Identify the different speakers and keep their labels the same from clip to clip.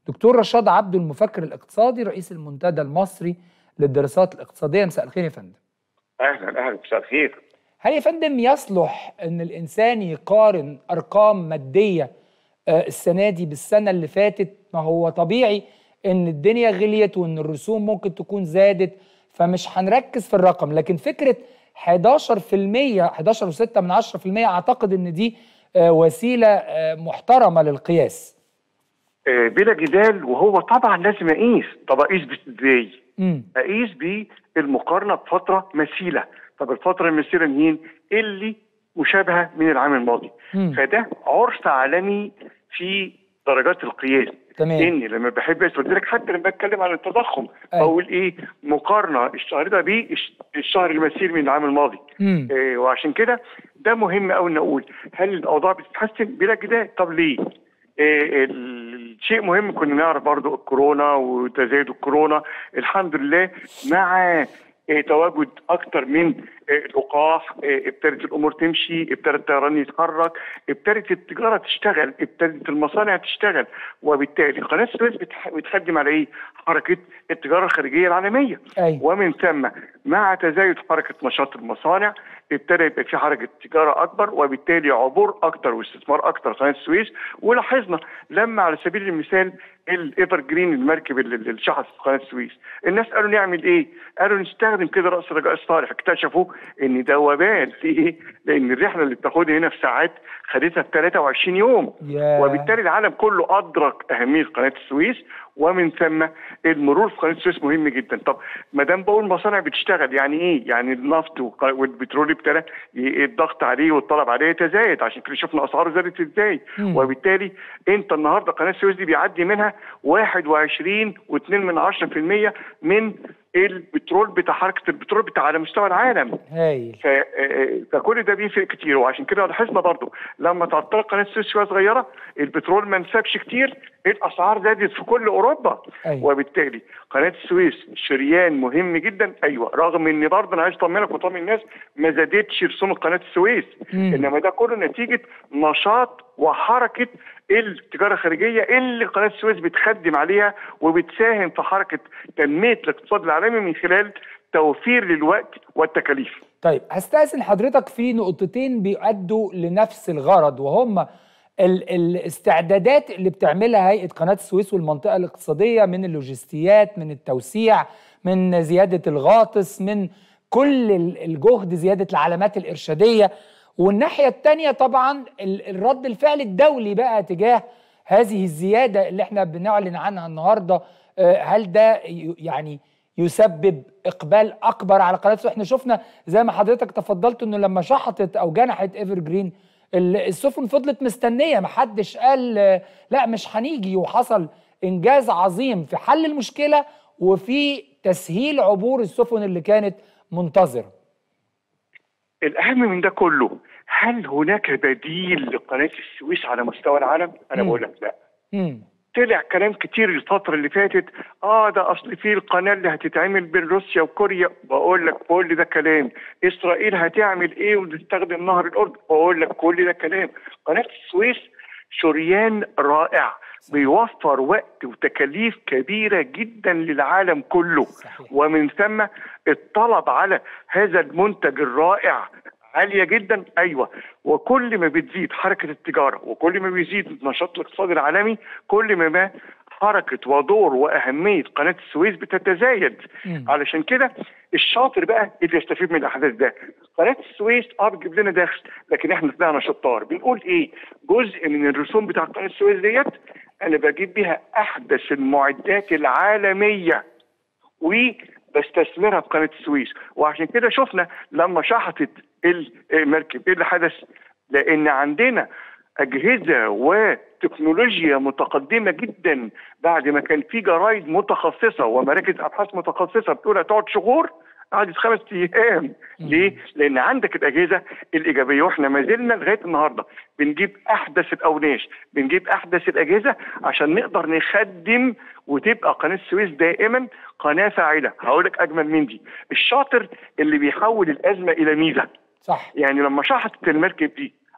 Speaker 1: دكتور رشاد عبده المفكر الاقتصادي رئيس المنتدى المصري للدراسات الاقتصاديه مساء الخير يا فندم
Speaker 2: اهلا اهلا مساء الخير
Speaker 1: هل يا فندم يصلح ان الانسان يقارن ارقام ماديه آه، السنه دي بالسنه اللي فاتت ما هو طبيعي ان الدنيا غليت وان الرسوم ممكن تكون زادت فمش هنركز في الرقم لكن فكره 11% 11.6 من 10% اعتقد ان دي آه، وسيله آه، محترمه للقياس
Speaker 2: آه، بلا جدال وهو طبعا لازم اقيس طب اقيس ازاي؟
Speaker 1: امم
Speaker 2: اقيس بالمقارنه بفتره مثيله طب الفتره المثيله مين؟ اللي مشابهه من العام الماضي
Speaker 1: مم.
Speaker 2: فده عرف عالمي في درجات القياس
Speaker 1: تمام
Speaker 2: اني لما بحب قلت لك حتى لما بتكلم عن التضخم
Speaker 1: أيوة.
Speaker 2: بقول ايه مقارنه الشهر ده بالشهر المثيل من العام الماضي
Speaker 1: امم
Speaker 2: إيه وعشان كده ده مهم قوي نقول هل الاوضاع بتتحسن بلا جدال طب ليه؟ إيه الشيء مهم كنا نعرف برضو الكورونا وتزايد الكورونا الحمد لله مع إيه تواجد اكتر من إيه اللقاح إيه ابتدت الامور تمشي ابتدى الطيران يتحرك ابتدت التجاره تشتغل ابتدت المصانع تشتغل وبالتالي قناه السويس بتح- بتخدم على ايه؟ حركه التجاره الخارجيه العالميه
Speaker 1: ايوه
Speaker 2: ومن ثم مع تزايد حركه نشاط المصانع ابتدى يبقى في حركه تجاره اكبر وبالتالي عبور اكتر واستثمار اكتر قناه السويس ولاحظنا لما على سبيل المثال الايفر جرين المركب اللي اللي شحط في قناه السويس الناس قالوا نعمل ايه؟ قالوا نستخدم كده راس رجاء الصالح اكتشفوا ان ده وبال ليه؟ لان الرحله اللي بتاخدها هنا في ساعات خدتها في 23 يوم
Speaker 1: يا
Speaker 2: وبالتالي العالم كله ادرك اهميه قناه السويس ومن ثم المرور في قناه السويس مهم جدا طب ما دام بقول مصانع بتشتغل يعني ايه يعني النفط وق- والبترول ابتدى ي- الضغط عليه والطلب عليه يتزايد عشان كده شفنا اسعاره زادت ازاي
Speaker 1: مم.
Speaker 2: وبالتالي انت النهارده قناه السويس دي بيعدي منها 21 و2 من 10% من البترول بتاع حركه البترول بتاع على مستوى العالم
Speaker 1: هايل
Speaker 2: ف- آه، فكل ده بيفرق كتير وعشان كده لاحظنا برضو لما تعطلت قناه السويس شويه صغيره البترول ما نسبش كتير الاسعار زادت في كل اوروبا
Speaker 1: أيوة.
Speaker 2: وبالتالي قناه السويس شريان مهم جدا ايوه رغم ان برضه انا عايز اطمنك واطمن الناس ما زادتش رسوم قناه السويس
Speaker 1: مم.
Speaker 2: انما ده كله نتيجه نشاط وحركه التجاره الخارجيه اللي قناه السويس بتخدم عليها وبتساهم في حركه تنميه الاقتصاد العالمي من خلال توفير للوقت والتكاليف
Speaker 1: طيب هستأذن حضرتك في نقطتين بيؤدوا لنفس الغرض وهم ال- الاستعدادات اللي بتعملها هيئة قناة السويس والمنطقة الاقتصادية من اللوجستيات من التوسيع من زيادة الغاطس من كل ال- الجهد زيادة العلامات الإرشادية والناحية التانية طبعا ال- الرد الفعل الدولي بقى تجاه هذه الزيادة اللي احنا بنعلن عنها النهاردة آه، هل ده ي- يعني يسبب اقبال اكبر على قناه السويس احنا شفنا زي ما حضرتك تفضلت انه لما شحطت او جنحت ايفر جرين ال- السفن فضلت مستنيه ما حدش قال آه، لا مش هنيجي وحصل انجاز عظيم في حل المشكله وفي تسهيل عبور السفن اللي كانت منتظره
Speaker 2: الاهم من ده كله هل هناك بديل لقناه السويس على مستوى العالم؟ انا
Speaker 1: مم.
Speaker 2: بقول لك لا
Speaker 1: امم
Speaker 2: طلع كلام كتير الفترة اللي فاتت اه ده اصل في القناة اللي هتتعمل بين روسيا وكوريا بقول لك كل ده كلام اسرائيل هتعمل ايه وتستخدم نهر الاردن بقول لك كل ده كلام قناة السويس شريان رائع بيوفر وقت وتكاليف كبيرة جدا للعالم كله
Speaker 1: صحيح.
Speaker 2: ومن ثم الطلب على هذا المنتج الرائع عالية جدا أيوة وكل ما بتزيد حركة التجارة وكل ما بيزيد النشاط الاقتصادي العالمي كل ما ما حركة ودور وأهمية قناة السويس بتتزايد
Speaker 1: مم.
Speaker 2: علشان كده الشاطر بقى اللي يستفيد من الأحداث ده قناة السويس اه بتجيب لنا دخل لكن احنا طلعنا شطار بنقول ايه جزء من الرسوم بتاع قناة السويس ديت أنا بجيب بيها أحدث المعدات العالمية وبستثمرها في قناه السويس وعشان كده شفنا لما شحطت المركب ايه اللي حدث؟ لان عندنا اجهزه وتكنولوجيا متقدمه جدا بعد ما كان في جرايد متخصصه ومراكز ابحاث متخصصه بتقول هتقعد شهور قعدت خمس ايام ليه؟ لان عندك الاجهزه الايجابيه واحنا ما زلنا لغايه النهارده بنجيب احدث الاوناش بنجيب احدث الاجهزه عشان نقدر نخدم وتبقى قناه السويس دائما قناه فاعله هقول لك اجمل من دي الشاطر اللي بيحول الازمه الى ميزه
Speaker 1: صح
Speaker 2: يعني لما شحطت المركب دي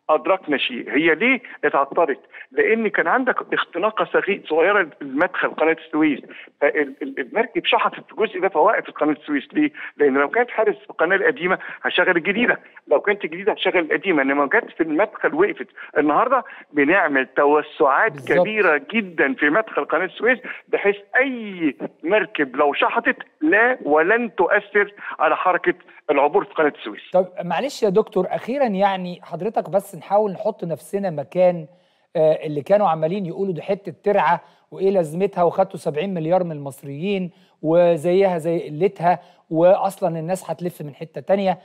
Speaker 2: ادركنا شيء هي ليه اتعطلت لان كان عندك اختناقه صغيره صغيره المدخل قناه السويس فالمركب شحطت في الجزء ده فوقفت قناه السويس ليه؟ لان لو كانت حارس في القناه القديمه هشغل الجديده لو كانت الجديده هتشغل القديمه انما لو كانت في المدخل وقفت النهارده بنعمل توسعات
Speaker 1: بالظبط.
Speaker 2: كبيره جدا في مدخل قناه السويس بحيث اي مركب لو شحطت لا ولن تؤثر على حركه العبور في قناه السويس
Speaker 1: طب معلش يا دكتور اخيرا يعني حضرتك بس نحاول نحط نفسنا مكان آه، اللي كانوا عمالين يقولوا دي حته ترعه وايه لازمتها وخدتوا 70 مليار من المصريين وزيها زي قلتها واصلا الناس هتلف من حته تانية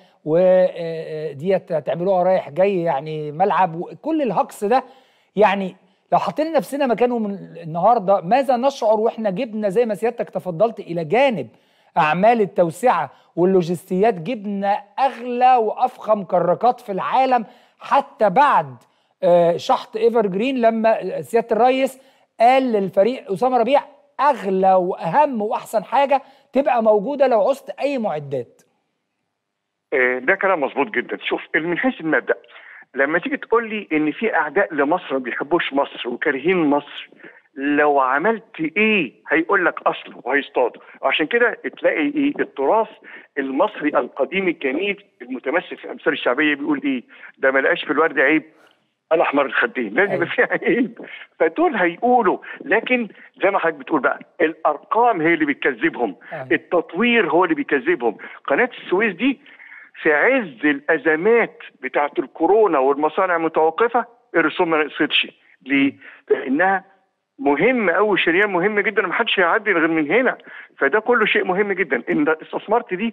Speaker 1: وديت هتعملوها رايح جاي يعني ملعب وكل الهجص ده يعني لو حطينا نفسنا مكانهم النهارده ماذا نشعر واحنا جبنا زي ما سيادتك تفضلت الى جانب اعمال التوسعه واللوجستيات جبنا اغلى وافخم كراكات في العالم حتى بعد آه، شحط ايفر جرين لما سياده الرئيس قال للفريق اسامه ربيع اغلى واهم واحسن حاجه تبقى موجوده لو عوزت اي معدات
Speaker 2: آه، ده كلام مظبوط جدا شوف من حيث المبدا لما تيجي تقول لي ان في اعداء لمصر ما بيحبوش مصر وكارهين مصر لو عملت ايه هيقول لك اصل وهيصطادوا عشان كده تلاقي ايه التراث المصري القديم الجميل المتمثل في الامثال الشعبيه بيقول ايه ده ما لقاش في الورد عيب الاحمر الخدين لازم يبقى فيها عيب فدول هيقولوا لكن زي ما حضرتك بتقول بقى الارقام هي اللي بتكذبهم
Speaker 1: أيوة.
Speaker 2: التطوير هو اللي بيكذبهم قناه السويس دي في عز الازمات بتاعه الكورونا والمصانع متوقفه الرسوم ما نقصتش ليه؟ لانها مهم قوي شريان مهم جدا ما حدش هيعدي غير من هنا فده كله شيء مهم جدا ان استثمرت دي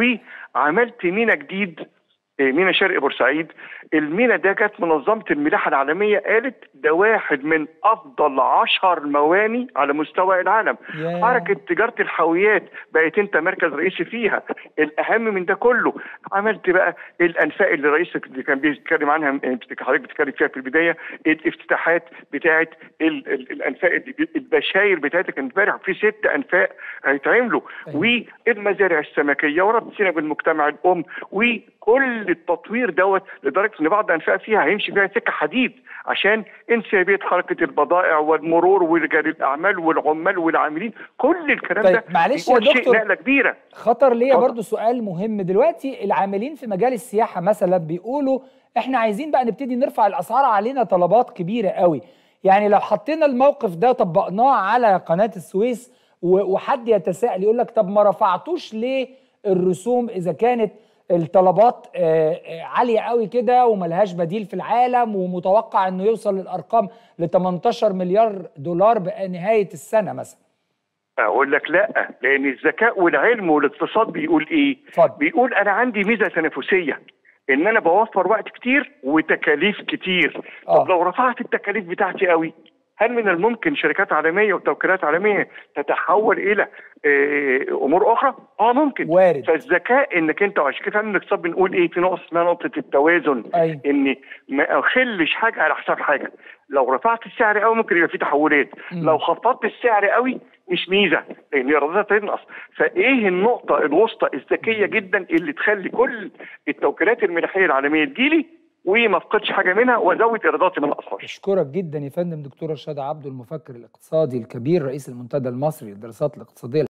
Speaker 2: وعملت مينا جديد إيه، مينا شرق بورسعيد المينا ده كانت منظمه الملاحه العالميه قالت ده واحد من افضل عشر مواني على مستوى العالم
Speaker 1: ياه.
Speaker 2: حركه تجاره الحاويات بقيت انت مركز رئيسي فيها الاهم من ده كله عملت بقى الانفاق اللي رئيسك اللي كان بيتكلم عنها انت حضرتك بتتكلم فيها في البدايه الافتتاحات بتاعه ال- ال- الانفاق اللي بي- البشاير بتاعتها كانت امبارح في ست انفاق هيتعملوا
Speaker 1: أيوة.
Speaker 2: والمزارع السمكيه وربط سينا بالمجتمع الام وكل التطوير دوت لدرجه ان بعض الانفاق فيها هيمشي فيها سكه حديد عشان انسيابيه حركه البضائع والمرور ورجال الاعمال والعمال والعاملين كل الكلام
Speaker 1: طيب،
Speaker 2: ده
Speaker 1: معلش يا
Speaker 2: بيقول شيء
Speaker 1: دكتور.
Speaker 2: نقله كبيره
Speaker 1: خطر ليا
Speaker 2: اتفضل.
Speaker 1: برضو سؤال مهم دلوقتي العاملين في مجال السياحة مثلا بيقولوا احنا عايزين بقى نبتدي نرفع الأسعار علينا طلبات كبيرة قوي يعني لو حطينا الموقف ده طبقناه على قناة السويس و- وحد يتساءل يقول لك طب ما رفعتوش ليه الرسوم إذا كانت الطلبات آه، آه، عالية قوي كده وملهاش بديل في العالم ومتوقع انه يوصل للأرقام ل 18 مليار دولار بنهاية السنة مثلا
Speaker 2: اقول لك لا لان الذكاء والعلم والاقتصاد بيقول ايه
Speaker 1: اتفضل.
Speaker 2: بيقول انا عندي ميزه تنافسيه ان انا بوفر وقت كتير وتكاليف كتير
Speaker 1: آه.
Speaker 2: طب لو رفعت التكاليف بتاعتي قوي هل من الممكن شركات عالميه وتوكيلات عالميه تتحول الى آه، امور اخرى؟ اه ممكن
Speaker 1: وارد.
Speaker 2: فالذكاء انك انت وعشان كده في علم الاقتصاد بنقول ايه في نقطه اسمها نقطه التوازن
Speaker 1: أيوة.
Speaker 2: ان ما اخلش حاجه على حساب حاجه لو رفعت السعر قوي ممكن يبقى في تحولات
Speaker 1: مم.
Speaker 2: لو خفضت السعر قوي مش ميزه لان ايراداتها تنقص فايه النقطه الوسطى الذكيه جدا اللي تخلي كل التوكيلات الملاحيه العالميه تجيلي وما افقدش حاجه منها وازود ايراداتي ما انقصهاش
Speaker 1: اشكرك جدا يا فندم دكتور رشاد عبده المفكر الاقتصادي الكبير رئيس المنتدى المصري للدراسات الاقتصاديه